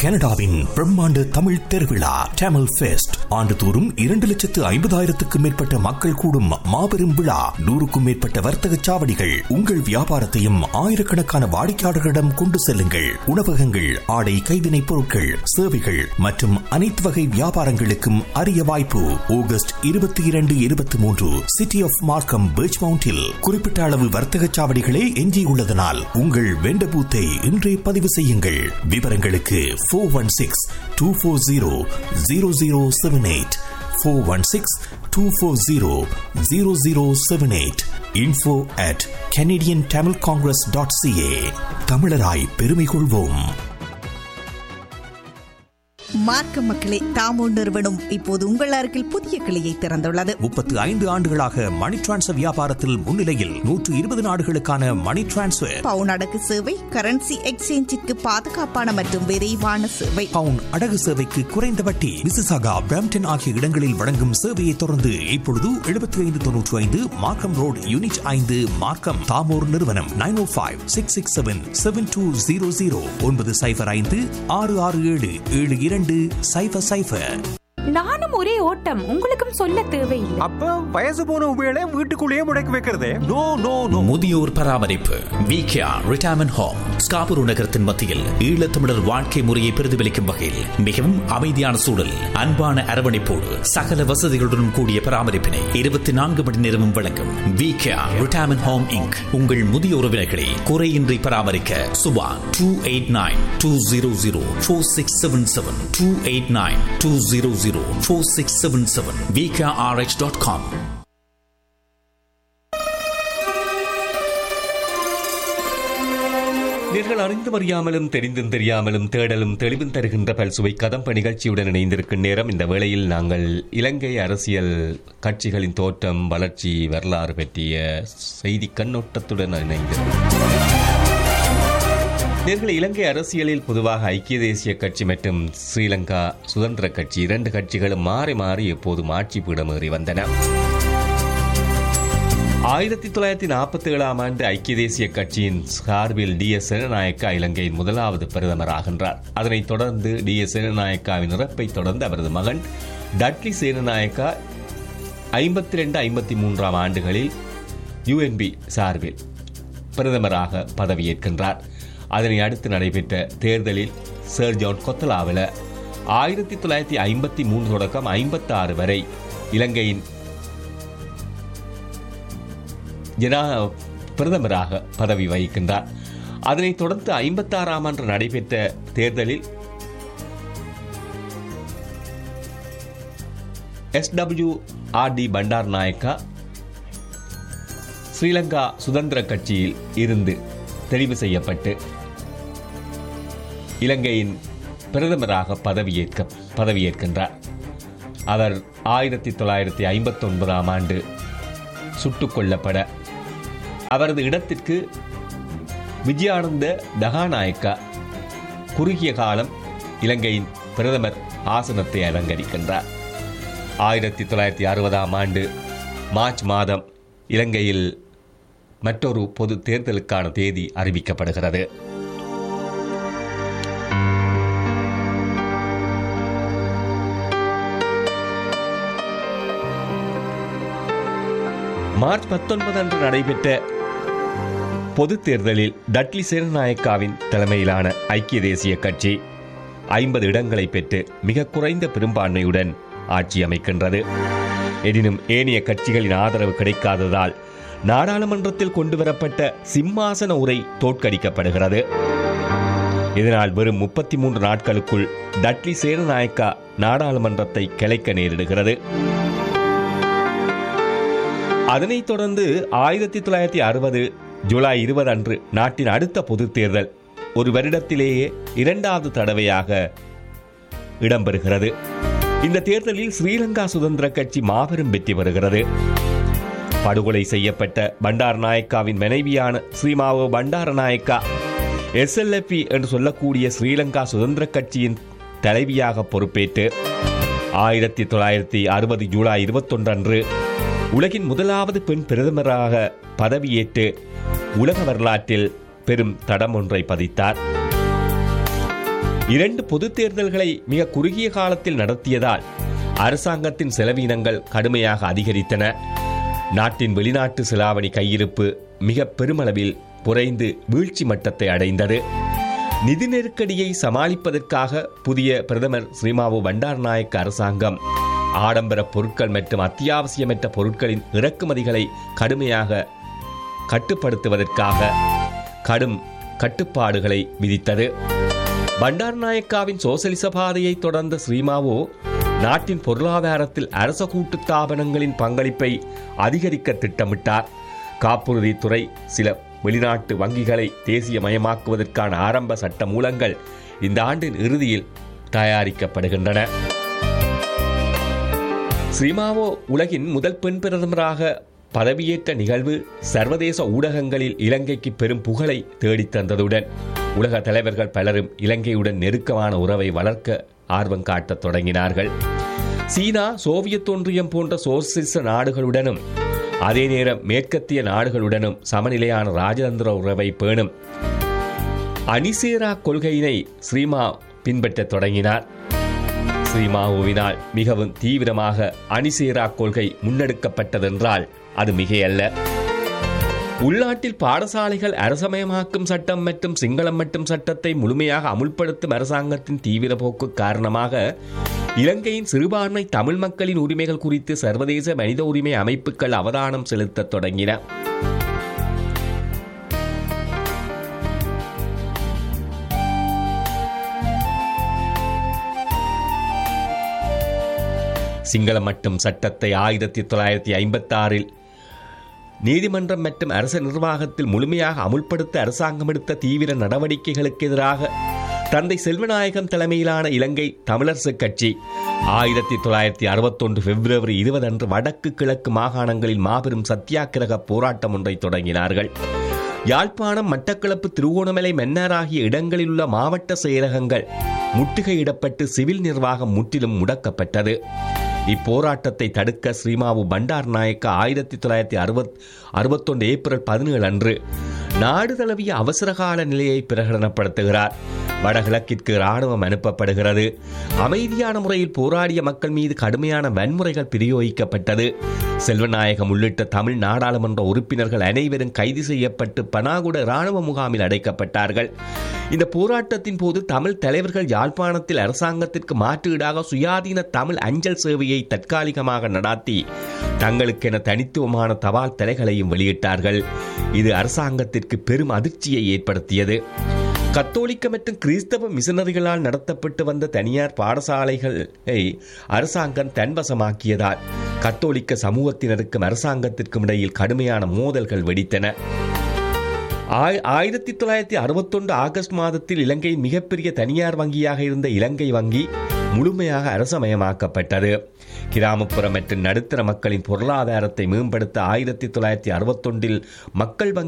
கனடாவின் பிரம்மாண்ட தமிழ் திருவிழா டேமல் ஃபெஸ்ட் ஆண்டுதோறும் இரண்டு லட்சத்து ஐம்பதாயிரத்துக்கும் மேற்பட்ட மக்கள் கூடும் மாபெரும் விழா நூறுக்கும் மேற்பட்ட வர்த்தக சாவடிகள் உங்கள் வியாபாரத்தையும் ஆயிரக்கணக்கான வாடிக்கையாளர்களிடம் கொண்டு செல்லுங்கள் உணவகங்கள் ஆடை கைவினைப் பொருட்கள் சேவைகள் மற்றும் அனைத்து வகை வியாபாரங்களுக்கும் அரிய வாய்ப்பு ஆகஸ்ட் இருபத்தி இரண்டு இருபத்தி மூன்று சிட்டி ஆஃப் மார்க்கம் பீச் மவுண்டில் குறிப்பிட்ட அளவு வர்த்தக சாவடிகளே எஞ்சியுள்ளதனால் உங்கள் வெண்ட பூத்தை இன்றே பதிவு செய்யுங்கள் விவரங்களுக்கு four one six two four zero zero zero seven eight four one six two four zero zero zero seven eight info at Canadian Tamil Congress dot CA தமிழராய் பெருமை கொள்வோம் மார்க்க மக்களே தாமோ நிறுவனம் இப்போது உங்கள் அருகில் புதிய கிளையை திறந்துள்ளது முப்பத்து ஐந்து ஆண்டுகளாக மணி டிரான்ஸ்ஃபர் வியாபாரத்தில் முன்னிலையில் நூற்று இருபது நாடுகளுக்கான மணி டிரான்ஸ்ஃபர் பவுன் அடகு சேவை கரன்சி எக்ஸ்சேஞ்சிற்கு பாதுகாப்பான மற்றும் விரைவான சேவை பவுன் அடகு சேவைக்கு குறைந்த வட்டி மிசிசாகா பிராம்டன் ஆகிய இடங்களில் வழங்கும் சேவையை தொடர்ந்து இப்பொழுது எழுபத்தி ஐந்து தொன்னூற்றி ஐந்து மார்க்கம் ரோட் யூனிட் ஐந்து மார்க்கம் தாமோர் நிறுவனம் nine O five six six seven seven two zero zero ஒன்பது சைபர் ஐந்து ஆறு ஆறு ஏழு ஏழு இரண்டு சைபர் சைபர் நானும் ஒரே ஓட்டம் உங்களுக்கும் சொல்ல தேவையில்லை அப்ப வயசு போன உபயோக வீட்டுக்குள்ளேயே முடக்கி வைக்கிறதே நோ நோ நோ முதியோர் பராமரிப்பு விகேஆ ரிட்டையர்மெண்ட் ஹோம் ஸ்காபுரு நகரத்தின் மத்தியில் ஈழத்தமிழர் வாழ்க்கை முறையை பிரதிபலிக்கும் வகையில் மிகவும் அமைதியான சூழல் அன்பான அரவணைப்போடு சகல வசதிகளுடன் கூடிய பராமரிப்பினை இருபத்தி நான்கு மணி நேரமும் வழங்கும் விகேஆ ரிட்டையர்மெண்ட் ஹோம் இங்க் உங்கள் முதிய உறவினர்களை குறையின்றி பராமரிக்க Subha two eight nine two zero zero four six seven seven two eight nine two zero zero four six seven seven VKRH dot com நீங்கள் அறிந்தும் அறியாமலும் தெரிந்தும் தெரியாமலும் தேடலும் தெளிவும் தருகின்ற பல்சுவை கதம்ப நிகழ்ச்சியுடன் இணைந்திருக்கும் நேரம் இந்த வேளையில் நாங்கள் இலங்கை அரசியல் கட்சிகளின் தோற்றம் வளர்ச்சி வரலாறு பற்றிய செய்தி கண்ணோட்டத்துடன் இணைந்திருக்கிறோம் நேர்கள் இலங்கை அரசியலில் பொதுவாக ஐக்கிய தேசிய கட்சி மற்றும் ஸ்ரீலங்கா சுதந்திர கட்சி இரண்டு கட்சிகளும் மாறி மாறி எப்போதும் ஆட்சி பீடமேறி வந்தன ஆயிரத்தி தொள்ளாயிரத்தி நாற்பத்தி ஏழாம் ஆண்டு ஐக்கிய தேசிய கட்சியின் சார்பில் டி எஸ் சேனநாயக்கா இலங்கையின் முதலாவது பிரதமராகின்றார் அதனைத் தொடர்ந்து டி எஸ் சேனநாயக்காவின் இறப்பை தொடர்ந்து அவரது மகன் டட்லி சேனநாயக்கா ஐம்பத்தி ரெண்டு ஐம்பத்தி மூன்றாம் ஆண்டுகளில் யுஎன்பி சார்பில் பிரதமராக பதவியேற்கின்றார் அதனை அடுத்து நடைபெற்ற தேர்தலில் சர் ஜான் கொத்தலாவில் ஆயிரத்தி தொள்ளாயிரத்தி ஐம்பத்தி மூன்று தொடக்கம் ஐம்பத்தாறு வரை இலங்கையின் ஜனா பிரதமராக பதவி வகிக்கின்றார் அதனைத் தொடர்ந்து ஐம்பத்தாறாம் ஆண்டு நடைபெற்ற தேர்தலில் SW R D Bandaranaike Sri Lanka சுதந்திர கட்சியில் இருந்து தெரிவு செய்யப்பட்டு இலங்கையின் பிரதமராக பதவியேற்க பதவியேற்கின்றார் அவர் ஆயிரத்தி தொள்ளாயிரத்தி ஐம்பத்தி ஒன்பதாம் ஆண்டு சுட்டுக் கொல்லப்பட அவரது இடத்திற்கு விஜயானந்த தகாநாயக்கா குறுகிய காலம் இலங்கையின் பிரதமர் ஆசனத்தை அலங்கரிக்கின்றார் ஆயிரத்தி தொள்ளாயிரத்தி அறுபதாம் ஆண்டு மார்ச் மாதம் இலங்கையில் மற்றொரு பொது தேர்தலுக்கான தேதி அறிவிக்கப்படுகிறது மார்ச் பத்தொன்பது அன்று நடைபெற்ற பொது தேர்தலில் டட்லி சேனநாயக்காவின் தலைமையிலான ஐக்கிய தேசிய கட்சி ஐம்பது இடங்களை பெற்று மிக குறைந்த பெரும்பான்மையுடன் ஆட்சி அமைக்கின்றது எனினும் ஏனைய கட்சிகளின் ஆதரவு கிடைக்காததால் நாடாளுமன்றத்தில் கொண்டுவரப்பட்ட சிம்மாசன உரை தோற்கடிக்கப்படுகிறது இதனால் வெறும் முப்பத்தி மூன்று நாட்களுக்குள் டட்லி சேனநாயக்கா நாடாளுமன்றத்தை கிளைக்க நேரிடுகிறது அதனைத் தொடர்ந்து ஆயிரத்தி தொள்ளாயிரத்தி அறுபது ஜூலை இருபது அன்று நாட்டின் அடுத்த பொதுத் தேர்தல் ஒரு வருடத்திலேயே இரண்டாவது தடவையாக இடம்பெறுகிறது இந்த தேர்தலில் ஸ்ரீலங்கா சுதந்திர கட்சி மாபெரும் வெற்றி பெறுகிறது படுகொலை செய்யப்பட்ட பண்டார் நாயக்காவின் மனைவியான ஸ்ரீமாவோ பண்டார நாயக்கா எஸ்எல்எஃப்பி என்று சொல்லக்கூடிய ஸ்ரீலங்கா சுதந்திர கட்சியின் தலைவியாக பொறுப்பேற்று ஆயிரத்தி தொள்ளாயிரத்தி அறுபது ஜூலை இருபத்தொன்று அன்று உலகின் முதலாவது பெண் பிரதமராக பதவியேற்று உலக வரலாற்றில் பெரும் தடம் ஒன்றை பதித்தார் இரண்டு பொதுத் தேர்தல்களை மிக குறுகிய காலத்தில் நடத்தியதால் அரசாங்கத்தின் செலவீனங்கள் கடுமையாக அதிகரித்தன நாட்டின் வெளிநாட்டு செலாவணி கையிருப்பு மிக பெருமளவில் குறைந்து வீழ்ச்சி மட்டத்தை அடைந்தது நிதி நெருக்கடியை சமாளிப்பதற்காக புதிய பிரதமர் ஸ்ரீமாவு பண்டாரநாயக்க அரசாங்கம் ஆடம்பர பொருட்கள் மற்றும் அத்தியாவசியமற்ற பொருட்களின் இறக்குமதிகளை கடுமையாக கட்டுப்படுத்துவதற்காக கடும் கட்டுப்பாடுகளை விதித்தது பண்டாரநாயக்காவின் சோசலிச பாதையை தொடர்ந்த ஸ்ரீமாவோ நாட்டின் பொருளாதாரத்தில் அரச கூட்டு ஸ்தாபனங்களின் பங்களிப்பை அதிகரிக்க திட்டமிட்டார் காப்புறுதித்துறை சில வெளிநாட்டு வங்கிகளை தேசியமயமாக்குவதற்கான ஆரம்ப சட்ட மூலங்கள் இந்த ஆண்டின் இறுதியில் தயாரிக்கப்படுகின்றன ஸ்ரீமாவோ உலகின் முதல் பெண் பிரதமராக பதவியேற்ற நிகழ்வு சர்வதேச ஊடகங்களில் இலங்கைக்கு பெரும் புகழை தேடித் தந்ததுடன் உலக தலைவர்கள் பலரும் இலங்கையுடன் நெருக்கமான உறவை வளர்க்க ஆர்வம் காட்டத் தொடங்கினார்கள் சீனா சோவியத் ஒன்றியம் போன்ற சோசிச நாடுகளுடனும் அதே நேரம் மேற்கத்திய நாடுகளுடனும் சமநிலையான ராஜதந்திர உறவை பேணும் அணிசேரா கொள்கையினை ஸ்ரீமா பின்பற்றத் தொடங்கினார் ஸ்ரீமாவுவினால் மிகவும் தீவிரமாக அணிசேரா கொள்கை முன்னெடுக்கப்பட்டதென்றால் அது மிகையல்ல உள்நாட்டில் பாடசாலைகள் அரசமயமாக்கும் சட்டம் மற்றும் சிங்களம் மற்றும் சட்டத்தை முழுமையாக அமுல்படுத்தும் அரசாங்கத்தின் தீவிர போக்கு காரணமாக இலங்கையின் சிறுபான்மை தமிழ் மக்களின் உரிமைகள் குறித்து சர்வதேச மனித உரிமை அமைப்புகள் அவதானம் செலுத்தத் தொடங்கின சிங்களம் மட்டும் சட்டத்தை ஆயிரத்தி தொள்ளாயிரத்தி ஐம்பத்தி ஆறில் நீதிமன்றம் மற்றும் அரச நிர்வாகத்தில் முழுமையாக அமுல்படுத்த அரசாங்கம் எடுத்த தீவிர நடவடிக்கைகளுக்கு எதிராக தந்தை செல்வநாயகம் தலைமையிலான இலங்கை தமிழரசுக் கட்சி ஆயிரத்தி தொள்ளாயிரத்தி அறுபத்தொன்று பிப்ரவரி இருபது அன்று வடக்கு கிழக்கு மாகாணங்களில் மாபெரும் சத்தியாகிரக போராட்டம் ஒன்றை தொடங்கினார்கள் யாழ்ப்பாணம் மட்டக்களப்பு திருவோணமலை மன்னார் ஆகிய இடங்களில் உள்ள மாவட்ட செயலகங்கள் முற்றுகையிடப்பட்டு சிவில் நிர்வாகம் முற்றிலும் முடக்கப்பட்டது இப்போராட்டத்தை தடுக்க ஸ்ரீமாவு பண்டார் நாயக்க ஆயிரத்தி தொள்ளாயிரத்தி அறுபத் அறுபத்தொன்று ஏப்ரல் பதினேழு அன்று நாடு தழுவிய அவசரகால நிலையை பிரகடனப்படுத்துகிறார் வடகிழக்கிற்கு இராணுவம் அனுப்பப்படுகிறது அமைதியான முறையில் போராடிய மக்கள் மீது கடுமையான வன்முறைகள் பிரயோகிக்கப்பட்டது செல்வநாயகம் உள்ளிட்ட தமிழ் நாடாளுமன்ற உறுப்பினர்கள் அனைவரும் கைது செய்யப்பட்டு பனாகுட இராணுவ முகாமில் அடைக்கப்பட்டார்கள் இந்த போராட்டத்தின் போது தமிழ் தலைவர்கள் யாழ்ப்பாணத்தில் அரசாங்கத்திற்கு மாற்றீடாக சுயாதீன தமிழ் அஞ்சல் சேவையை தற்காலிகமாக நடாத்தி தங்களுக்கென தனித்துவமான தபால் தலைகளையும் வெளியிட்டார்கள் இது அரசாங்கத்திற்கு பெரும் அதிர்ச்சியை ஏற்படுத்தியது கத்தோலிக்க மற்றும் கிறிஸ்தவ மிஷனரிகளால் நடத்தப்பட்டு வந்த தனியார் பாடசாலைகளை அரசாங்கம் தன்வசமாக்கியதால் கத்தோலிக்க சமூகத்தினருக்கும் அரசாங்கத்திற்கும் இடையில் கடுமையான மோதல்கள் வெடித்தன ஆயிரத்தி தொள்ளாயிரத்தி அறுபத்தொன்று ஆகஸ்ட் மாதத்தில் இலங்கையின் மிகப்பெரிய தனியார் வங்கியாக இருந்த இலங்கை வங்கி முழுமையாக அரசமயமாக்கப்பட்டது கிராமப்புற மற்றும் நடுத்தர மக்களின் பொருளாதாரத்தை மேம்படுத்த ஆயிரத்தி தொள்ளாயிரத்தி அறுபத்தொன்றில் மக்கள் வங்கி